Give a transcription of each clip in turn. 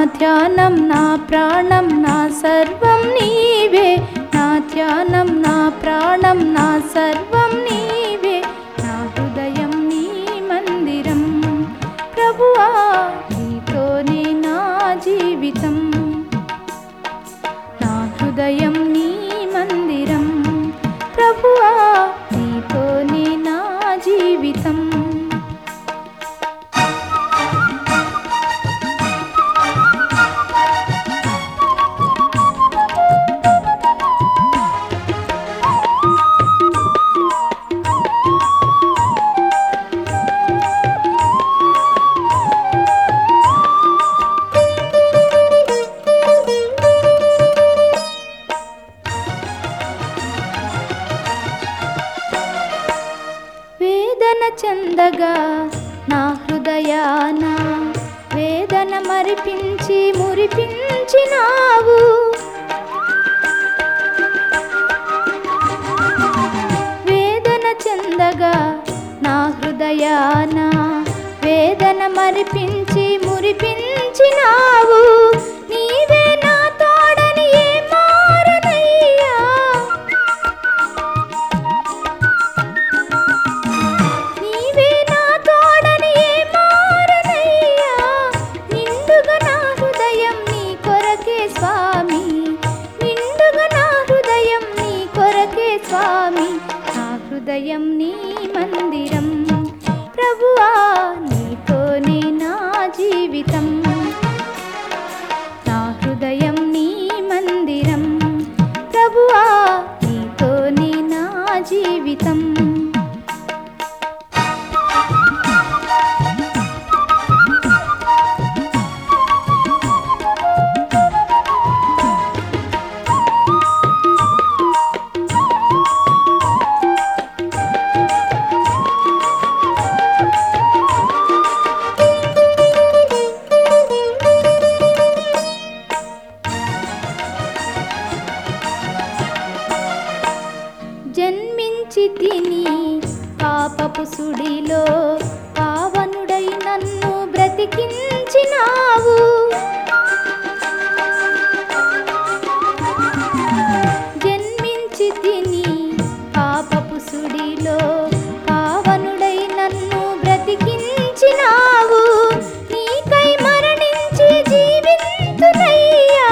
ధ్యానం నా ప్రాణం నా సర్వం నీవే నా ధ్యానం నా ప్రాణం నా సర్వం నీవే నా హృదయం నీ మందిరం ప్రభువా నీతోనే నా జీవితం నా హృదయం నీ మందిరం ప్రభువా నీతోనే నా జీవితం వేదన చెందగా నా హృదయాన వేదన మరిపించి మురిపించినావు వేదన చెందగా నా హృదయాన వేదన మరిపించి మురిపించినావు నీవే నా తోడని ఏ మారనయ్యా నీవే నా తోడని ఏ మారనయ్యా నిండుగా నా హృదయం నీ కొరకే స్వామి నిండుగా నా హృదయం నీ కొరకే స్వామి నా హృదయం నీ మందిరం ప్రభువా నీతోనే నా జీవితం నా హృదయం నీ మందిరం ప్రభువా నీతోనే నా జీవితం జన్మించి తిని పాపపు సుడిలో పావనుడై నన్ను బ్రతికించినావు జన్మించి తిని పాపపు సుడిలో పావనుడై నన్ను బ్రతికించినావు నీకై మరణించి జీవింతునయ్యా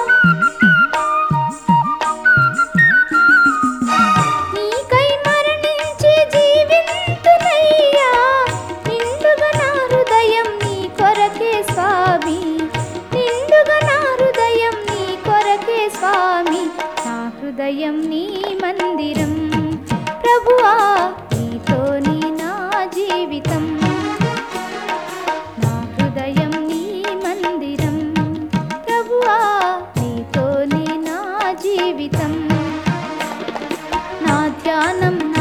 నీకై మరణించి జీవింతునయ్యా నిండుగా నా హృదయం నీ కొరకే స్వామి నిండుగా నా హృదయం నీ కొరకే స్వామి నా హృదయం నీ మందిరం ప్రభువా నీతోని నా జీవితం నా హృదయం నీ మందిరం ప్రభువా నీతోని నా జీవితం నా ధ్యానం నా